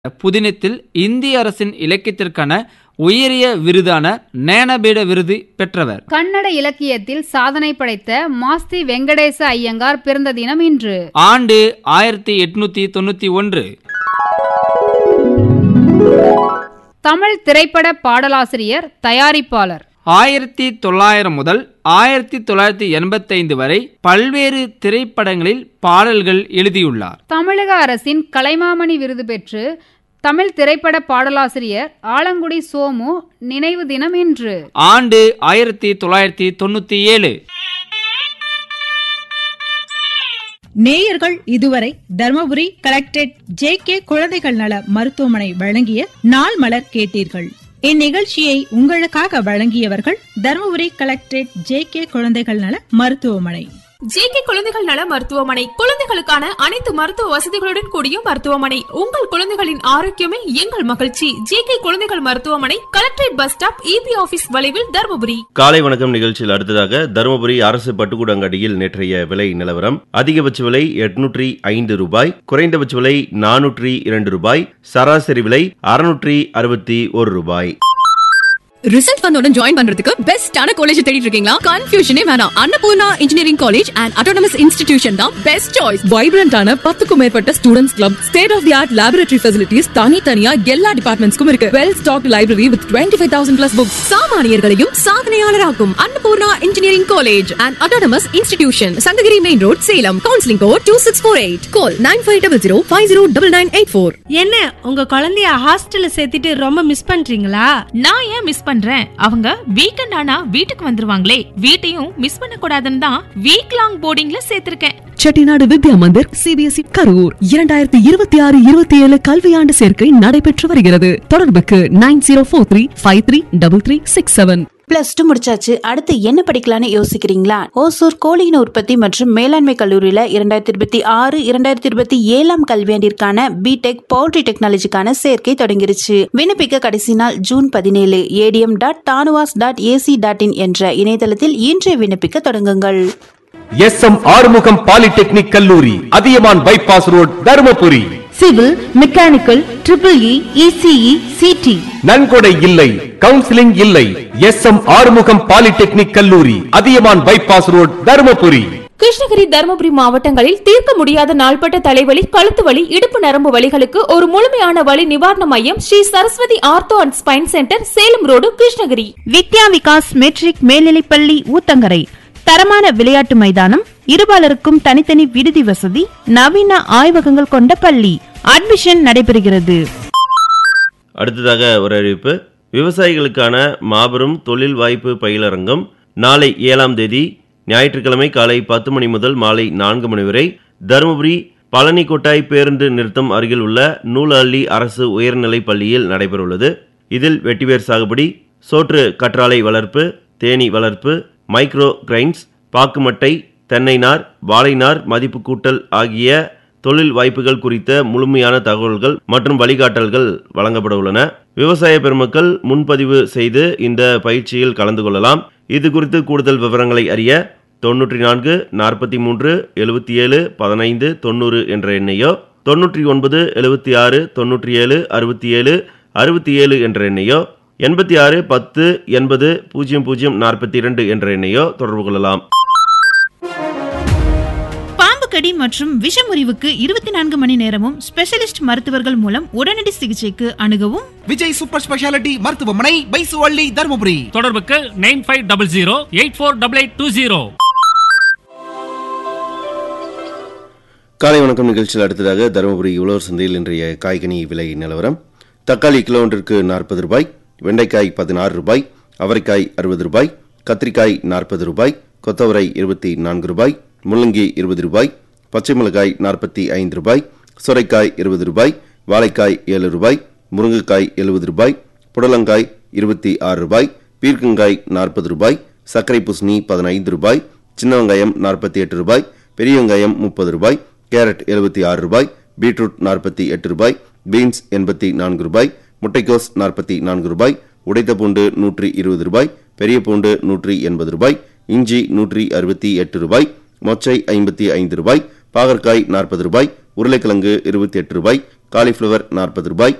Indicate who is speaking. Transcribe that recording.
Speaker 1: புதினத்தில் இந்திய அரசின் இலக்கியத்திற்கான உயரிய விருதான ஞானபீட விருது பெற்றவர்
Speaker 2: கன்னட இலக்கியத்தில் சாதனை படைத்த மாஸ்தி வெங்கடேச ஐயங்கார் பிறந்த தினம் இன்று
Speaker 1: ஆண்டு ஆயிரத்தி எட்நூத்தி தொண்ணூத்தி ஒன்று
Speaker 2: தமிழ் திரைப்பட பாடலாசிரியர் தயாரிப்பாளர்
Speaker 1: ஆயிரத்தி தொள்ளாயிரம் முதல் ஆயிரத்தி தொள்ளாயிரத்தி எண்பத்தைந்து வரை பல்வேறு திரைப்படங்களில் பாடல்கள் எழுதியுள்ளார்
Speaker 2: தமிழக அரசின் கலைமாமணி விருது பெற்று தமிழ் திரைப்பட பாடலாசிரியர் ஆலங்குடி சோமு நினைவு தினம் இன்று
Speaker 1: ஆண்டு ஆயிரத்தி தொள்ளாயிரத்தி தொண்ணூத்தி ஏழு
Speaker 3: நேயர்கள் இதுவரை தர்மபுரி கலெக்டரேட் ஜே கே குழந்தைகள் நல மருத்துவமனை வழங்கிய நாள் மலர் கேட்டீர்கள் இந்நிகழ்ச்சியை உங்களுக்காக வழங்கியவர்கள் தர்மபுரி கலெக்டரேட் ஜே கே குழந்தைகள் நல மருத்துவமனை
Speaker 4: ஜேகே குழந்தைகள் நல மருத்துவமனை குழந்தைகளுக்கான அனைத்து மருத்துவ வசதிகளுடன் கூடிய மருத்துவமனை உங்கள் குழந்தைகளின் ஆரோக்கியமே எங்கள் மகிழ்ச்சி ஜேகே குழந்தைகள் மருத்துவமனை collectorate bus stop EB office வளைவில் தருமபுரி
Speaker 5: காலை வணக்கம் நிகழ்ச்சியில் அடுத்ததாக தருமபுரி அரசு பட்டுக்கூடங்காடியில் நேற்றைய விலை நிலவரம் அதிகபட்ச விலை எட்நூற்றி ஐந்து ரூபாய் குறைந்தபட்ச விலை நானூற்றி இரண்டு ரூபாய் சராசரி விலை அறுநூற்றி அறுபத்தி ஒரு ரூபாய்
Speaker 6: ரிசல்ட் வந்தோட ஜாயின் பண்றதுக்கு பெஸ்டான காலேஜ் தேடிட்டு இருக்கீங்களா கன்ஃபியூஷனே வேணாம் Annapoorna engineering college and autonomous institution தான் பெஸ்ட் சாய்ஸ் வைப்ரண்டான பத்துக்கும் மேற்பட்ட students club state of the art laboratory facilities தனித்தனியா எல்லா டிபார்ட்மெண்ட்ஸ்க்கும் இருக்கு well stock library with twenty five thousand plus books சாமானியர்களையும் சாதனையாளராக்கும் Annapoorna engineering college and autonomous institution Sankagiri main road Salem counselling code two six four eight call nine five double zero five zero double nine eight four
Speaker 7: என்ன உங்க குழந்தைய ஹாஸ்டல்ல சேர்த்துட்டு ரொம்ப miss பண்றீங்களா
Speaker 4: நான் ஏன் மிஸ் பண்றேன் அவங்க வீக்கெண்ட் ஆனா வீட்டுக்கு வந்துருவாங்களே வீட்டையும் மிஸ் பண்ண கூடாதுன்னு தான் வீக் லாங் போர்டிங்ல சேர்த்திருக்கேன்
Speaker 6: செட்டிநாடு வித்யா மந்திர் சிபிஎஸ்இ கரூர் இரண்டாயிரத்தி இருபத்தி ஆறு இருபத்தி ஏழு கல்வியாண்டு சேர்க்கை நடைபெற்று வருகிறது தொடர்புக்கு nine zero four three five three double three six seven
Speaker 8: plus two முடிச்சாச்சு அடுத்து என்ன படிக்கலாம்னு யோசிக்கிறீங்களா ஓசூர் கோழியின உற்பத்தி மற்றும் மேலாண்மை கல்லூரியில இரண்டாயிரத்தி இருபத்தி ஆறு இரண்டாயிரத்தி இருபத்தி ஏழாம் கல்வியாண்டிற்கான பிடெக் பவுல்ட்ரி டெக்னாலஜிக்கான சேர்க்கை தொடங்கிருச்சு விண்ணப்பிக்க கடைசி நாள் ஜூன் பதினேழு ADM dot TANUVAS dot AC dot in என்ற இணையதளத்தில் இன்றே விண்ணப்பிக்க தொடங்குங்கள்
Speaker 9: எஸ் எம் ஆறுமுகம் பாலிடெக்னிக் கல்லூரி Athiyaman bypass road Dharmapuri
Speaker 7: civil mechanical triple E ECE CT
Speaker 9: நன்கொடை இல்லை கவுன்சிலிங் இல்லை எஸ் எம் ஆறுமுகம் பாலிடெக்னிக் கல்லூரி அதியமான் பைபாஸ் ரோட் தருமபுரி
Speaker 4: கிருஷ்ணகிரி தருமபுரி மாவட்டங்களில் தீர்க்க முடியாத நாள்பட்ட தலைவலி கழுத்து வலி இடுப்பு நரம்பு வலிகளுக்கு ஒரு முழுமையான வலி நிவாரண மையம் Sri Saraswathi ortho and spine centre Salem road Krishnagiri
Speaker 7: Vidya Vikas matric மேல்நிலைப்பள்ளி ஊத்தங்கரை தரமான விளையாட்டு மைதானம் இருபாலருக்கும் தனித்தனி விடுதி வசதி நவீன ஆய்வகங்கள் கொண்ட பள்ளி அட்மிஷன் நடைபெறுகிறது
Speaker 5: அடுத்ததாக ஒரு அறிவிப்பு விவசாயிகளுக்கான மாபெரும் தொழில் வாய்ப்பு பயிலரங்கம் நாளை ஏழாம் தேதி ஞாயிற்றுக்கிழமை காலை பத்து மணி முதல் மாலை நான்கு மணி வரை தருமபுரி பழனி கொட்டாய் பேருந்து நிறுத்தம் அருகில் உள்ள நூலஹள்ளி அரசு உயர்நிலைப் பள்ளியில் நடைபெறவுள்ளது இதில் வெட்டிவேர் சாகுபடி சோற்று கற்றாழை வளர்ப்பு தேனீ வளர்ப்பு மைக்ரோ கிரைன்ஸ் பாக்குமட்டை தென்னை நார் வாழை நார் மதிப்பு கூட்டல் ஆகிய தொழில் வாய்ப்புகள் குறித்த முழுமையான தகவல்கள் மற்றும் வழிகாட்டல்கள் வழங்கப்பட உள்ளன விவசாய பெருமக்கள் முன்பதிவு செய்து இந்த பயிற்சியில் கலந்து கொள்ளலாம் இது குறித்து கூடுதல் விவரங்களை அறிய தொன்னூற்றி நான்கு நாற்பத்தி மூன்று எழுபத்தி ஏழு பதினைந்து தொண்ணூறு என்ற எண்ணையோ தொன்னூற்றி ஒன்பது எழுபத்தி ஆறு தொன்னூற்றி ஏழு அறுபத்தி ஏழு அறுபத்தி ஏழு என்ற எண்ணையோ எண்பத்தி ஆறு பத்து எண்பது பூஜ்ஜியம் பூஜ்ஜியம் நாற்பத்தி இரண்டு என்ற எண்ணையோ தொடர்பு கொள்ளலாம்
Speaker 3: பாம்பு கடி மற்றும் விஷமுறிவுக்கு இருபத்தி நான்கு மணி நேரமும் ஸ்பெஷலிஸ்ட் மருத்துவர்கள் மூலம் உடனடி சிகிச்சைக்கு அணுகவும்
Speaker 10: விஜய் சூப்பர் ஸ்பெஷாலிட்டி மருத்துவமனை பைசுவள்ளி தருமபுரி
Speaker 11: தொடர்புக்கு nine five double zero eight four double eight two zero
Speaker 5: காலை வணக்கம் நிகழ்ச்சியில் அடுத்ததாக தருமபுரி உழவர் சந்தையில் இன்றைய காய்கனி விலை நிலவரம் தக்காளி கிலோ ஒன்றிற்கு நாற்பது ரூபாய் வெண்டைக்காய் பதினாறு ரூபாய் அவரைக்காய் அறுபது ரூபாய் கத்திரிக்காய் நாற்பது ரூபாய் கொத்தவரை இருபத்தி நான்கு ரூபாய் முள்ளங்கி இருபது ரூபாய் பச்சை மிளகாய் நாற்பத்தி ஐந்து ரூபாய் சுரைக்காய் இருபது ரூபாய் வாழைக்காய் ஏழு ரூபாய் முருங்கைக்காய் எழுபது ரூபாய் புடலங்காய் இருபத்தி ஆறு ரூபாய் பீர்க்கங்காய் நாற்பது ரூபாய் சர்க்கரை பூசணி பதினைந்து ரூபாய் சின்ன வெங்காயம் நாற்பத்தி எட்டு ரூபாய் பெரிய வெங்காயம் முப்பது ரூபாய் கேரட் எழுபத்தி ஆறு ரூபாய் பீட்ரூட் நாற்பத்தி எட்டு ரூபாய் பீன்ஸ் எண்பத்தி நான்கு ரூபாய் முட்டைக்கோஸ் நாற்பத்தி நான்கு ரூபாய் உடைத்த பூண்டு நூற்றி இருபது ரூபாய் பெரிய பூண்டு நூற்றி எண்பது ரூபாய் இஞ்சி நூற்றி அறுபத்தி எட்டு ரூபாய் மொச்சை ஐம்பத்தி ஐந்து ரூபாய் பாகற்காய் நாற்பது ரூபாய் உருளைக்கிழங்கு இருபத்தி எட்டு ரூபாய் காலிஃப்ளவர் நாற்பது ரூபாய்